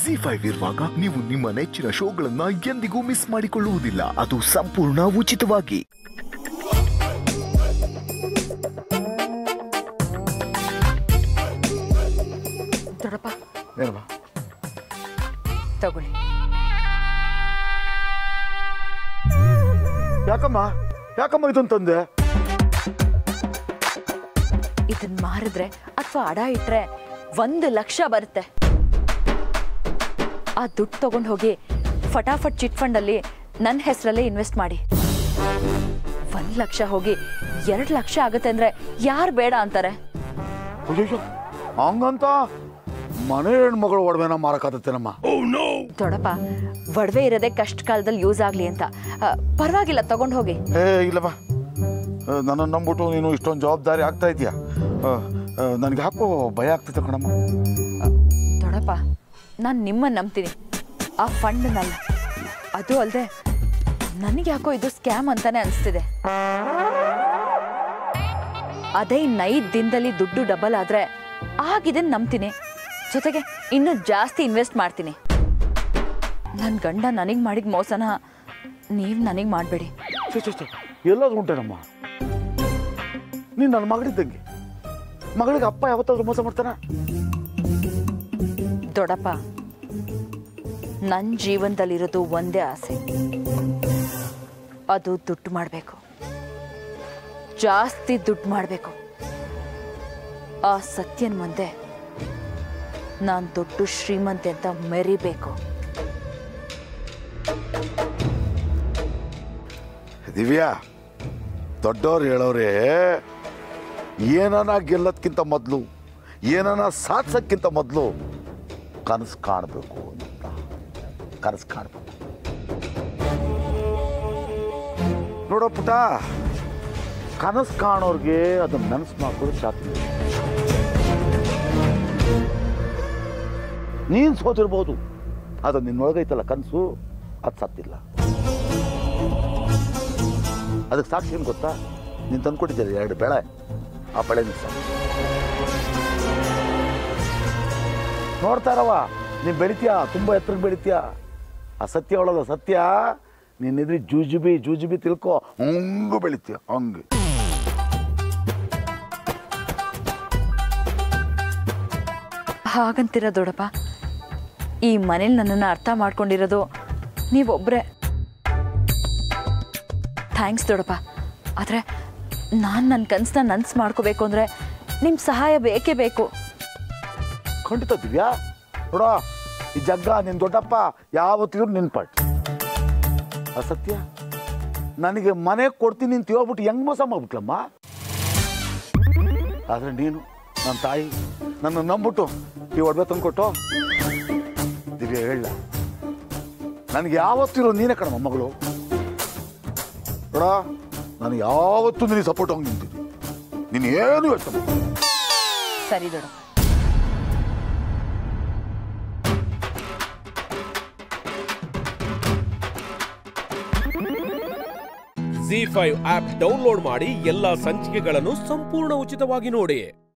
G five ಇರುವಾಗ ನೀವು ನಿಮ್ಮ ನೆಚ್ಚಿನ ಶೋಗಳನ್ನ ಎಂದಿಗೂ ಮಿಸ್ ಮಾಡಿಕೊಳ್ಳುವುದಿಲ್ಲ ಅದು ಸಂಪೂರ್ಣ ಉಚಿತವಾಗಿ ದೊಡ್ಡಪ್ಪ ಏನಮ್ಮ ತಗೊಳ್ಳಿ ಯಾಕಮ್ಮ ಯಾಕಮ್ಮ ಇದನ್ನ ತಂದೆ ಇದನ್ನ ಮಾರಿದ್ರೆ ಅಥವಾ ಅಡ ಇಟ್ರೆ ಒಂದು ಲಕ್ಷ ಬರುತ್ತೆ ಆ ದುಡ್ಡು ತಗೊಂಡು ಹೋಗಿ ಫಟಾಫಟ್ ಚಿಟ್ ಫಂಡ್ ಅಲ್ಲಿ ನನ್ನ ಹೆಸರಲ್ಲೇ ಇನ್ವೆಸ್ಟ್ ಮಾಡಿ ಒಂದ್ ಲಕ್ಷ ಹೋಗಿ ಎರಡು ಲಕ್ಷ ಆಗುತ್ತೆ ಅಂದ್ರೆ ಯಾರು ಬೇಡ ಅಂತಾರೆ ಅಯ್ಯೋ ಹಂಗಂತ ಮನೆ ಹೆಣ್ಮಗಳು ಒಡವೆನ ಮಾರಕ್ಕಾಗತ್ತೇನಮ್ಮ ದೊಡ್ಡಪ್ಪ ಒಡವೆ ಇರೋದೇ ಕಷ್ಟ ಕಾಲದಲ್ಲಿ ಯೂಸ್ ಆಗ್ಲಿ ಅಂತ ಆ, ಪರವಾಗಿಲ್ಲ ತಗೊಂಡು ಹೋಗಿ ಏ ಇಲ್ಲಮ್ಮ ನನ್ನ ನಂಬಿಟ್ಟು ನೀನು ಇಷ್ಟೊಂದು ಜವಾಬ್ದಾರಿ ಆಗ್ತಾ ಇದೆಯಾ ನನಗೆ ಯಾಕೋ ಭಯ ಆಗ್ತೈತೆ ಕಣಮ್ಮ ದೊಡ್ಡಪ್ಪ ನಾನು ನಿಮ್ಮನ್ನು ನಂಬ್ತೀನಿ ಆ ಫಂಡ್ನಲ್ಲ ಅದು ಅಲ್ಲದೆ ನನಗೆ ಯಾಕೋ ಇದು ಸ್ಕ್ಯಾಮ್ ಅಂತಾನೆ ಅನಿಸ್ತಿದೆ ಅದೇ ಇನ್ನು ಐದು ದಿನದಲ್ಲಿ ದುಡ್ಡು ಡಬಲ್ ಆದ್ರೆ ಆಗಿದೆ ನಂಬ್ತೀನಿ ಜೊತೆಗೆ ಇನ್ನೂ ಜಾಸ್ತಿ ಇನ್ವೆಸ್ಟ್ ಮಾಡ್ತೀನಿ ನನ್ನ ಗಂಡ ನನಗೆ ಮಾಡಿದ ಮೋಸನ ನೀವು ನನಗೆ ಮಾಡಬೇಡಿ ಛೆ, ಛೆ, ಛೆ, ಎಲ್ಲಾದ್ರೂ ಉಂಟೇನಮ್ಮ ನೀನು ನನ್ನ ಮಗಳಿದ್ದಂಗೆ ಮಗಳಿಗೆ ಅಪ್ಪ ಯಾವತ್ತಾದ್ರೂ ಮೋಸ ಮಾಡ್ತಾನ ದೊಡ್ಡಪ್ಪ ನನ್ನ ಜೀವನದಲ್ಲಿರೋದು ಒಂದೇ ಆಸೆ ಅದು ದುಡ್ಡು ಮಾಡಬೇಕು ಜಾಸ್ತಿ ದುಡ್ಡು ಮಾಡಬೇಕು ಆ ಸತ್ಯನ ಮುಂದೆ ನಾನು ದೊಡ್ಡ ಶ್ರೀಮಂತೆ ಅಂತ ಮೆರಿಬೇಕು ದಿವ್ಯಾ ದೊಡ್ಡವ್ರು ಹೇಳೋರೆ ಏನನ ಗೆಲ್ಲೋದ್ಕಿಂತ ಮೊದಲು ಏನನ ಸಾಧಿಸೋಕ್ಕಿಂತ ಮೊದಲು ಕನಸು ಕಾಣಬೇಕು ಅಂತ ಕನಸು ಕಾಣಬೇಕು ನೋಡೋ ಪುಟ ಕನಸು ಕಾಣೋರ್ಗೆ ಅದನ್ನ ನೆನಸು ಮಾಡ್ಕೊಳ್ಳೋ ಶಾಸ್ತ್ರ ನೀನು ಸೋತಿರ್ಬೋದು ಅದು ನಿನ್ನೊಳಗೈತಲ್ಲ ಕನಸು ಅದು ಸತ್ತಿಲ್ಲ ಅದಕ್ಕೆ ಸಾಕ್ಷಿ ಏನು ಗೊತ್ತಾ ನೀನು ತಂದ್ಕೊಟ್ಟಿದ್ದೀರಿ ಎರಡು ಬೆಳೆ ಆ ಬೆಳೆ ನಿಲ್ಸ ನೋಡ್ತಾರವ ನೀನು ಬೆಳಿತೀಯ ತುಂಬ ಎತ್ತರಕ್ಕೆ ಬೆಳಿತೀಯ ಆ ಸತ್ಯ ಒಳದ ಸತ್ಯ ನೀನಿದ್ರಿ ಜೂಜುಬಿ ಜೂಜುಬಿ ತಿಳ್ಕೊ ಹಂಗು ಬೆಳಿತೀಯ ಹಂಗೆ ಹಾಗಂತೀರ ದೊಡ್ಡಪ್ಪ ಈ ಮನೇಲಿ ನನ್ನನ್ನು ಅರ್ಥ ಮಾಡ್ಕೊಂಡಿರೋದು ನೀವೊಬ್ಬರೇ ಥ್ಯಾಂಕ್ಸ್ ದೊಡ್ಡಪ್ಪ ಆದರೆ ನಾನು ನನ್ನ ಕನಸನ್ನ ನನ್ಸು ಮಾಡ್ಕೋಬೇಕು ಅಂದರೆ ನಿಮ್ಮ ಸಹಾಯ ಬೇಕೇ ಬೇಕು ಖಂಡಿತ ದಿವ್ಯಾ ನೋಡ ಈ ಜಗ್ಗ ನಿನ್ನ ದೊಡ್ಡಪ್ಪ ಯಾವತ್ತಿದ್ರು ನಿನ್ನ ಪಟ್ ಅಸತ್ಯ ನನಗೆ ಮನೆ ಕೊಡ್ತೀನಿ ಅಂತ ಹೇಳ್ಬಿಟ್ಟು ಹೆಂಗ್ ಮೋಸ ಮಾಡ್ಬಿಟ್ಲಮ್ಮ ಆದ್ರೆ ನೀನು ನನ್ನ ತಾಯಿ ನನ್ನ ನಂಬಿಟ್ಟು ಈ ಒಡವೆ ತಂದ್ಕೊಟ್ಟು ದಿವ್ಯಾ ಹೇಳ ನನಗೆ ಯಾವತ್ತಿರೋ ನೀನೇ ಕಣಮ್ಮ ಮಗಳು ನೋಡ ನಾನು ಯಾವತ್ತೂ ನಿನಗೆ ಸಪೋರ್ಟ್ ಹೋಗಿ ನಿಂತಿದ್ದೆ ನೀನು ಏನು ಯೋಚನೆ ಮಾಡು. ಸರಿ ದೊಡ್ಡಪ್ಪ ಜಿ ಫೈವ್ ಆಪ್ ಡೌನ್ಲೋಡ್ ಮಾಡಿ ಎಲ್ಲಾ ಸಂಚಿಕೆಗಳನ್ನು ಸಂಪೂರ್ಣ ಉಚಿತವಾಗಿ ನೋಡಿ